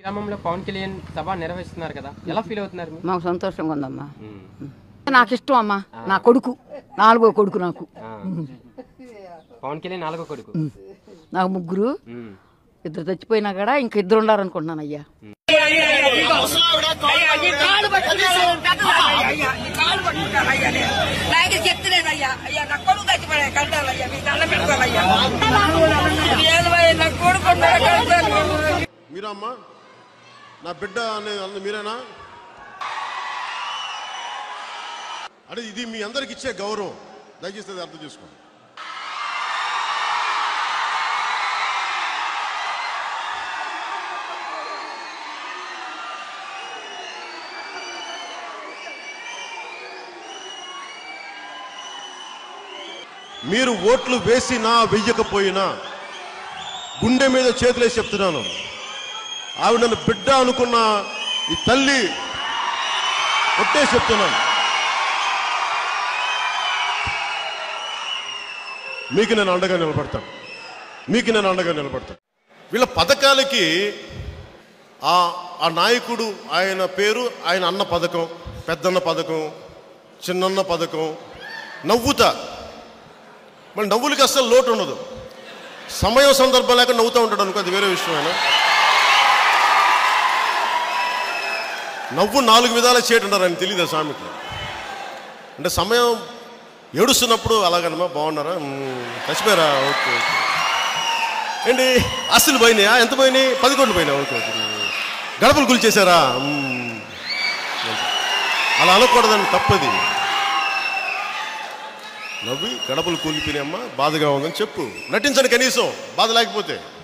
గ్రామంలో పవన్ కళ్యాణ్ సభ నిర్వహిస్తున్నారు కదా ఎలా ఫీల్ అవుతున్నారు మీరు? మాకు సంతోషంగా ఉందమ్మా ఉమ్. నాకు ఇష్టం అమ్మా నా కొడుకు నాలుగో కొడుకు నాకు ఆ. పవన్ కళ్యాణ్ నాలుగో కొడుకు నాకు ముగ్గురు ఉమ్. ఇద్దరు చచ్చిపోయినా కూడా ఇంక ఇద్దరు ఉండాలనుకుంటున్నాను అయ్యా నాకు చెప్తలేదయ్యా అయ్యా నా కొడుకు చచ్చిపోయా కంటాలయ్యా మీకు దండం పెట్టుకోవాలయ్యా ఏదయ్యా నా కొడుకు కంటాను మీరా అమ్మా నా బిడ్డ అనే అన్న మీరేనా అంటే ఇది మీ అందరికి ఇచ్చే గౌరవం దయచేసి అది అర్థం చేసుకోండి మీరు ఓట్లు వేసినా వెయ్యకపోయినా గుండె మీద చేతులేసి చెప్తున్నాను ఆవిడ నన్ను బిడ్డ అనుకున్న ఈ తల్లి ఒట్టే చెప్తున్నాను మీకు నేను అండగా నిలబడతాను మీకు నేను అండగా నిలబడతాను వీళ్ళ పథకాలకి ఆ ఆ నాయకుడు ఆయన పేరు ఆయన అన్న పథకం పెద్దన్న పథకం చిన్నన్న పథకం నవ్వుతా మరి నవ్వులకి అస్సలు లోటు ఉండదు సమయం సందర్భం లేక నవ్వుతూ ఉంటాడు అనుకో అది వేరే విషయమైనా నవ్వు నాలుగు విధాలు చేయటంటారు ఆయన తెలియదు సామెతలు అంటే సమయం ఏడుస్తున్నప్పుడు అలాగనమా బాగున్నారా మ్మ్. చచ్చిపోయారా ఓకే ఓకే ఏంటి ఆస్తులు పోయినాయా ఎంత పోయినాయి పది కోట్లు పోయినాయి ఓకే ఓకే గడపలు కూల్చేశారా మ్మ్. అలా అనకూడదని తప్పది నవ్వి గడపలు కూలిపోయినాయమ్మా బాధగా ఉందని చెప్పు నటించండి కనీసం బాధ లేకపోతే